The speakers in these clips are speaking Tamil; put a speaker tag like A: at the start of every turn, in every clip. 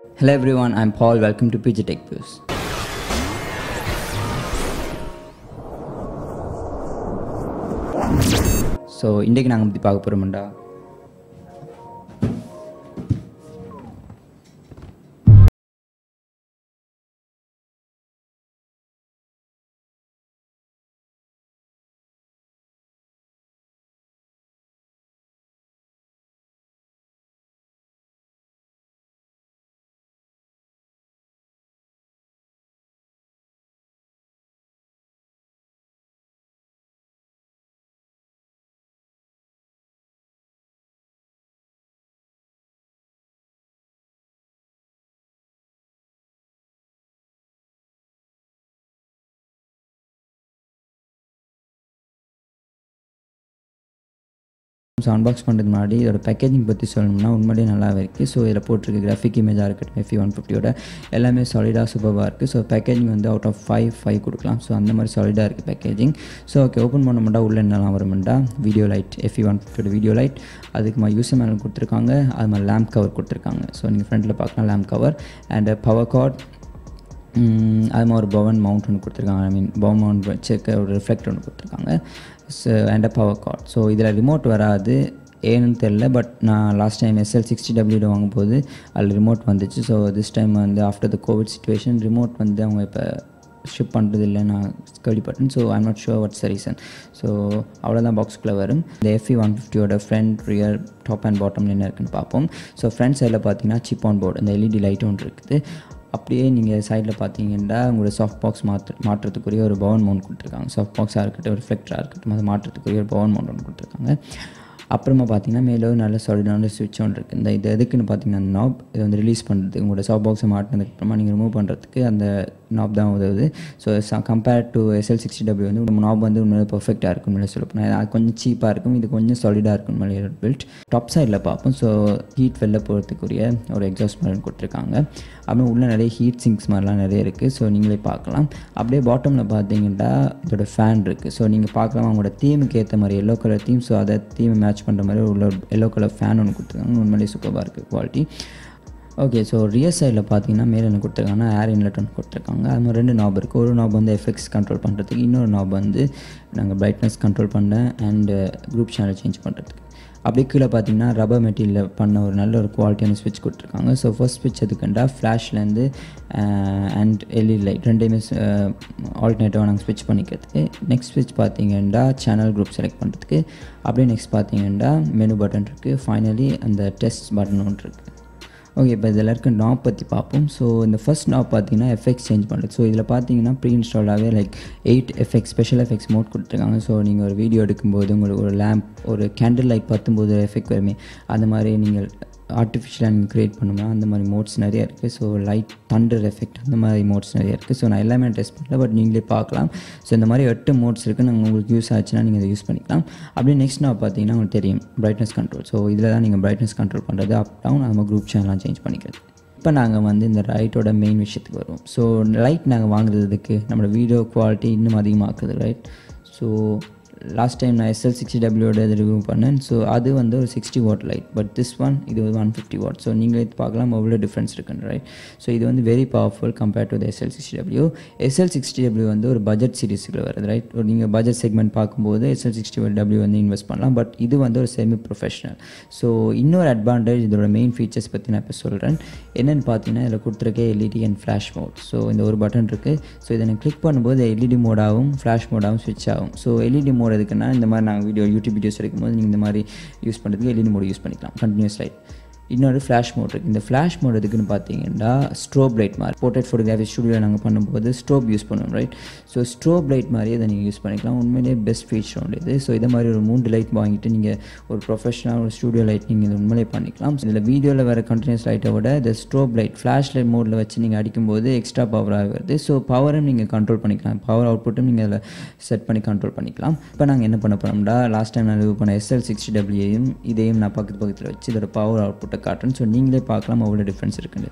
A: Hello everyone, I'm Paul. Welcome to PG Tech News. So இன்றைக்கி நாங்கள் பற்றி பார்க்க போகிறோம்டா ஸோ அன்பாக்ஸ் பண்ணுறது முன்னாடி இதோட பேக்கேஜிங் பற்றி சொல்லணும்னா உண்மையிலேயே நல்லாவே இருக்குது ஸோ இதில் போட்டிருக்க கிராஃபிக் இமேஜாக இருக்கட்டும் எஃபி ஒன் ஃபிஃப்டியோட எல்லாமே சாலிடாக சூப்பராக இருக்குது ஸோ பேக்கேஜிங் வந்து அவுட் ஆஃப் ஃபைவ் ஃபைவ் கொடுக்கலாம் ஸோ அந்த மாதிரி சாலிடாக இருக்குது பேக்கேஜிங் ஸோ ஓகே ஓப்பன் பண்ண மாட்டா உள்ளே என்னெல்லாம் வருமெண்டா வீடியோ லைட் எஃபி ஒன் ஃபிஃப்டியோட வீடியோ லைட் அதுக்கு மாதிரி யூஸ் மேனல் கொடுத்துருக்காங்க அது மாதிரி லேம்ப் கவர் கொடுத்துருக்காங்க ஸோ நீங்கள் ஃப்ரண்ட்டில் பார்க்கலாம் lamp cover and power cord அது மாதிரி ஒரு பவன் மவுண்ட் ஒன்று கொடுத்துருக்காங்க ஐ மீன் பவன் மவுண்ட் வச்சுக்க ஒரு ரிஃப்ளெக்டர் ஒன்று கொடுத்துருக்காங்க so and power cord so இதில் ரிமோட் வராது ஏன்னு தெரில பட் நான் லாஸ்ட் டைம் எஸ்எல் சிக்ஸ்டி டபிள்யூட வாங்கும்போது அதில் ரிமோட் வந்துச்சு ஸோ திஸ் டைம் வந்து after the COVID situation remote வந்து அவங்க இப்போ ஷிப் பண்ணுறது இல்லை நான் கேள்விப்பட்டேன் so I'm not sure what's the reason so அவ்வளோதான் பாக்ஸ்குள்ளே வரும் இந்த எஃப்இ ஒன் ஃபிஃப்டியோட front rear top and bottom என்ன இருக்குன்னு பார்ப்போம் ஸோ ஃப்ரண்ட் சைடில் பார்த்தீங்கன்னா சிப் ஆன் போர்டு இந்த எல்இடி லைட் ஒன்று இருக்குது அப்படியே நீங்கள் சைடில் பார்த்தீங்கன்னா உங்களோட சாஃப்ட் பாக்ஸ் மாற்ற மாற்றுறதுக்குரிய ஒரு பவன் மவுண்ட் கொடுத்துருக்காங்க சாஃப்ட் பாக்ஸாக இருக்கட்டும் ரிஃப்ளெக்டராக இருக்கட்டும் அதை மாற்றுறதுக்குரிய ஒரு பவன் மவுண்ட் ஒன்று கொடுத்துருக்காங்க அப்புறமா பார்த்தீங்கன்னா மேலே ஒரு நல்ல சாலிடான சுவிட்ச் ஒன்று இருக்குது இந்த இது எதுக்குன்னு பார்த்தீங்கன்னா அந்த நாப் இதை வந்து ரிலீஸ் பண்ணுறதுக்கு உங்களோட சாஃப்ட் பாக்ஸை மாட்டினதுக்கப்புறமா நீங்கள் ரிமூவ் பண்ணுறதுக்கு அந்த நாப் தான் உதவுது so compare to SL sixty W வந்து நம்ம நாப் வந்து உண்மையிலே பர்ஃபெக்டாக இருக்கும் மேலே சொல்ல போனால் அது கொஞ்சம் சீப்பாக இருக்கும் இது கொஞ்சம் சாலிடாக இருக்கும் மேலே பில்ட் டாப் சைடில் பார்ப்போம் ஸோ ஹீட் வெளில போகிறதுக்குரிய ஒரு எக்ஸாஸ்ட் மாதிரி கொடுத்துருக்காங்க அப்புறம் உள்ளே நிறைய ஹீட் சிங்க்ஸ் மாதிரிலாம் நிறைய இருக்குது ஸோ நீங்களே பார்க்கலாம் அப்படியே பாட்டமில் பார்த்தீங்கன்னா இதோட ஃபேன் இருக்குது ஸோ நீங்கள் பார்க்கலாம் அவங்களோட தீமுக்கு ஏற்ற மாதிரி எல்லோ கலர் தீம் ஸோ அதை தீமை மேட்ச் பண்ணுற மாதிரி உள்ள எல்லோ கலர் ஃபேன் ஒன்று கொடுத்துருக்காங்க உண்மையிலேயே சூப்பராக இருக்குது குவாலிட்டி ஓகே ஸோ ரியர் சைடில் பார்த்தீங்கன்னா மேலே என்ன கொடுத்துருக்காங்கன்னா ஏர் இன்லெட் ஒன்று கொடுத்துருக்காங்க அது மாதிரி ரெண்டு நாப் இருக்குது ஒரு நாப் வந்து எஃபெக்ட்ஸ் கண்ட்ரோல் பண்ணுறதுக்கு இன்னொரு நாப் வந்து நாங்கள் பிரைட்னஸ் கண்ட்ரோல் பண்ண அண்டு குரூப் சேனல் சேஞ்ச் பண்ணுறதுக்கு அப்படியே கீழே பார்த்தீங்கன்னா ரப்பர் மெட்டீரியலில் பண்ண ஒரு நல்ல ஒரு குவாலிட்டியான ஸ்விட்ச் கொடுத்துருக்காங்க ஸோ ஃபர்ஸ்ட் ஸ்விட்ச் எதுக்குண்டா ஃப்ளாஷ்லேருந்து அண்ட் எல்இடி லைட் ரெண்டையுமே ஆல்டர்னேட்டிவாக நாங்கள் ஸ்விட்ச் பண்ணிக்கிறதுக்கு நெக்ஸ்ட் ஸ்விட்ச் பார்த்தீங்கன்னா சேனல் குரூப் செலக்ட் பண்ணுறதுக்கு அப்படியே நெக்ஸ்ட் பார்த்தீங்கன்னா மெனு பட்டன் இருக்குது ஃபைனலி அந்த டெஸ்ட் பட்டன் ஒன்று இருக்குது ஓகே இப்போ இதில் இருக்க நாப் பற்றி பார்ப்போம் ஸோ இந்த ஃபஸ்ட் நாப் பார்த்தீங்கன்னா எஃபெக்ட்ஸ் சேஞ்ச் பண்ணுறது ஸோ இதில் பார்த்தீங்கன்னா ப்ரீ இன்ஸ்டாலாகவே like eight effects special effects mode கொடுத்துருக்காங்க ஸோ நீங்கள் ஒரு வீடியோ எடுக்கும்போது உங்களுக்கு ஒரு லேம்ப் ஒரு கேண்டில் லைட் பத்தும்போது எஃபெக்ட் வருமே அந்த மாதிரி நீங்கள் ஆர்டிஃபிஷியலாக நீங்கள் க்ரியேட் பண்ணுமா அந்த மாதிரி மோட்ஸ் நிறைய இருக்குது ஸோ லைட் தண்டர் எஃபெக்ட் அந்த மாதிரி மோட்ஸ் நிறைய இருக்குது ஸோ நான் எல்லாமே டெஸ்ட் பண்ணல பட் நீங்களே பார்க்கலாம் ஸோ இந்த மாதிரி எட்டு மோட்ஸ் இருக்குது நாங்கள் உங்களுக்கு யூஸ் ஆச்சுன்னா நீங்கள் அதை யூஸ் பண்ணிக்கலாம் அப்படியே நெக்ஸ்ட் நான் பார்த்தீங்கன்னா உங்களுக்கு தெரியும் பிரைட்னஸ் கண்ட்ரோல் ஸோ இதில் தான் நீங்கள் பிரைட்னஸ் கண்ட்ரோல் பண்ணுறது அப் டவுன் நம்ம குரூப் சேனல்லாம் சேஞ்ச் பண்ணிக்கிறது இப்போ நாங்கள் வந்து இந்த லைட்டோட மெயின் விஷயத்துக்கு வருவோம் ஸோ லைட் நாங்கள் வாங்குறதுக்கு நம்மளோட வீடியோ குவாலிட்டி இன்னும் அதிகமாக்குது ரைட் ஸோ லாஸ்ட் டைம் நான் எஸ்எல் சிக்ஸ்டி டபிள்யூட இது ரிவ்யூ பண்ணேன் ஸோ அது வந்து ஒரு sixty watt light but this one இது வந்து ஒன் ஃபிஃப்டி வாட் ஸோ நீங்களே பார்க்கலாம் எவ்வளோ டிஃப்ரென்ஸ் இருக்குன்னு ரைட் ஸோ இது வந்து very powerful compared to SL sixty W SL sixty W வந்து ஒரு பட்ஜெட் சீரிஸில் வருது ரைட் ஒரு நீங்கள் பட்ஜெட் செக்மெண்ட் பார்க்கும்போது எஸ்எல் சிக்ஸ்டி டபிள்யூ வந்து இன்வெஸ்ட் பண்ணலாம் பட் இது வந்து ஒரு செமி ப்ரொஃபஷனல் ஸோ இன்னொரு அட்வான்டேஜ் இதோட மெயின் ஃபீச்சர்ஸ் பற்றி நான் இப்போ சொல்கிறேன் என்னென்னு பார்த்தீங்கன்னா இதில் கொடுத்துருக்க LED and flash mode so இந்த ஒரு பட்டன் இருக்குது ஸோ இதை நான் கிளிக் பண்ணும்போது எல்இடி மோடாகவும் ஃப்ளாஷ் மோடாகவும் ஸ்விட்ச் ஆகும் ஸோ எல்இடி மோட் எதுக்குன்னா இந்த மாதிரி நாங்கள் வீடியோ யூடியூப் வீடியோஸ் எடுக்கும்போது நீங்கள் இந்த மாதிரி யூஸ் பண்ணுறதுக்கு எல்இடி மோட் யூஸ் பண்ணிக்கலாம் கண்டினியூஸ் லைட் இன்னொரு ஃப்ளாஷ் மோட் இருக்குது இந்த ஃப்ளாஷ் மோட் எதுக்குன்னு பார்த்தீங்கன்னா ஸ்ட்ரோப் லைட் மாதிரி போர்ட்ரேட் ஃபோட்டோகிராஃபி ஸ்டுடியோவில் நாங்கள் பண்ணும்போது ஸ்ட்ரோப் யூஸ் பண்ணுவோம் ரைட் ஸோ ஸ்ட்ரோப் லைட் மாதிரியே அதை நீங்கள் யூஸ் பண்ணிக்கலாம் உண்மையிலேயே பெஸ்ட் ஃபீச்சர் உண்டு இது ஸோ இதை மாதிரி ஒரு மூன்று லைட் வாங்கிட்டு நீங்கள் ஒரு ப்ரொஃபஷனல் ஒரு ஸ்டுடியோ லைட் நீங்கள் இது உண்மையிலே பண்ணிக்கலாம் இதில் வீடியோவில் வர கண்டினியூஸ் லைட்டை விட இந்த ஸ்ட்ரோப் லைட் ஃப்ளாஷ் லைட் மோடில் வச்சு நீங்கள் அடிக்கும்போது எக்ஸ்ட்ரா பவராக வருது ஸோ பவரும் நீங்கள் கண்ட்ரோல் பண்ணிக்கலாம் பவர் அவுட்புட்டும் நீங்கள் அதில் செட் பண்ணி கண்ட்ரோல் பண்ணிக்கலாம் இப்போ நாங்கள் என்ன பண்ண போகிறோம்டா லாஸ்ட் டைம் நான் ரிவ்யூ பண்ண எஸ்எல் சிக்ஸ்டி டபிள்யூயும் இதையும் நான் பக்கத்து பக்கத்தில் வச்சு இதோட பவர் அவுட்புட்டை காட்டுறேன் ஸோ நீங்களே பார்க்கலாம் அவ்வளோ டிஃப்ரென்ஸ் இருக்குது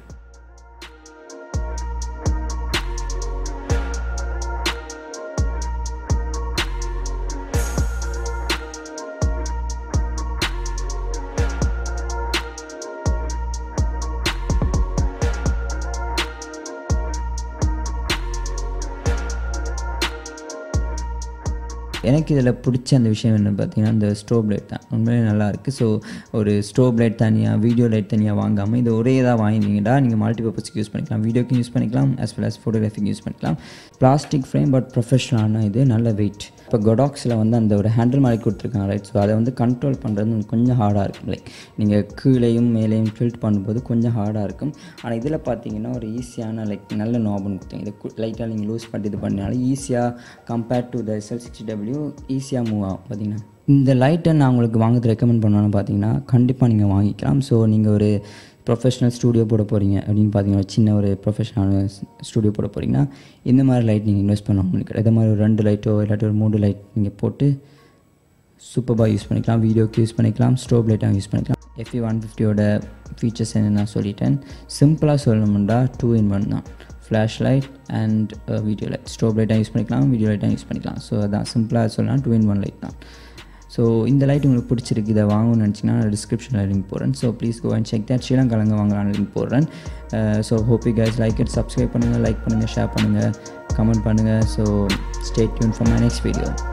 A: எனக்கு இதில் பிடிச்ச அந்த விஷயம் என்ன பார்த்தீங்கன்னா இந்த ஸ்டோப் லைட் தான் உண்மையிலே நல்லா இருக்குது ஸோ ஒரு ஸ்டோப் லைட் தனியாக வீடியோ லைட் தனியாக வாங்காமல் இது ஒரே இதாக வாங்கினீங்கன்னா நீங்கள் மல்டிபர்பஸ்க்கு யூஸ் பண்ணிக்கலாம் வீடியோக்கும் யூஸ் பண்ணிக்கலாம் as well as ஃபோட்டோகிராஃபிக்கு யூஸ் பண்ணிக்கலாம் பிளாஸ்டிக் ஃப்ரேம் பட் ப்ரொஃபஷனலான இது நல்ல வெயிட் இப்போ கொடாக்ஸில் வந்து அந்த ஒரு ஹேண்டில் மாதிரி கொடுத்துருக்காங்க ரைட் ஸோ அதை வந்து கண்ட்ரோல் பண்ணுறது கொஞ்சம் ஹார்டாக இருக்கும் லைக் நீங்கள் கீழேயும் மேலேயும் ஃபில்ட் பண்ணும்போது கொஞ்சம் ஹார்டாக இருக்கும் ஆனால் இதில் பார்த்தீங்கன்னா ஒரு ஈஸியான லைக் நல்ல நாப்னு கொடுத்தீங்க இது லைட்டாக நீங்கள் லூஸ் பண்ணி இது பண்ணாலும் ஈஸியாக compared to the SL sixty W ஈஸியாக மூவ் ஆகும் பார்த்தீங்கன்னா இந்த லைட்டை நான் உங்களுக்கு வாங்குறது ரெக்கமெண்ட் பண்ணுவேன்னு பார்த்தீங்கன்னா கண்டிப்பாக நீங்கள் வாங்கிக்கலாம் ஸோ நீங்கள் ஒரு ப்ரொஃபஷனல் ஸ்டூடியோ போட போகிறீங்க அப்படின்னு பார்த்தீங்கன்னா சின்ன ஒரு ப்ரொஃபஷனல் ஸ்டூடியோ போட போகிறீங்கன்னா இந்த மாதிரி லைட் நீங்கள் இன்வெஸ்ட் பண்ண உங்களுக்கு இதே மாதிரி ஒரு ரெண்டு லைட்டோ இல்லாட்டி ஒரு மூணு லைட் நீங்கள் போட்டு சூப்பராக யூஸ் பண்ணிக்கலாம் வீடியோக்கு யூஸ் பண்ணிக்கலாம் ஸ்டோப் லைட்டாக யூஸ் பண்ணிக்கலாம் எஃப்இ ஒன் ஃபிஃப்டியோட ஃபீச்சர்ஸ் என்ன நான் சொல்லிட்டேன் சிம்பிளாக சொல்லணும்னா டூ இன் ஒன் தான் flash light and video light strobe லைட்டாக யூஸ் பண்ணிக்கலாம் வீடியோ லைட்டாக யூஸ் பண்ணிக்கலாம் ஸோ அதான் சிம்பிளாக சொல்லலாம் டூ இன் ஒன் லைட் தான் ஸோ இந்த லைட் உங்களுக்கு பிடிச்சிருக்கு இதை வாங்கணும்னு நினச்சிங்கன்னா நான் டிஸ்கிரிப்ஷனில் லிங்க் போடுறேன் so please go and check that ஸ்ரீலங்காலங்க வாங்கலாம்னு லிங்க் போடுறேன் so hope you guys like it subscribe பண்ணுங்கள் லைக் பண்ணுங்கள் ஷேர் பண்ணுங்கள் கமெண்ட் பண்ணுங்கள் so stay tune for my next video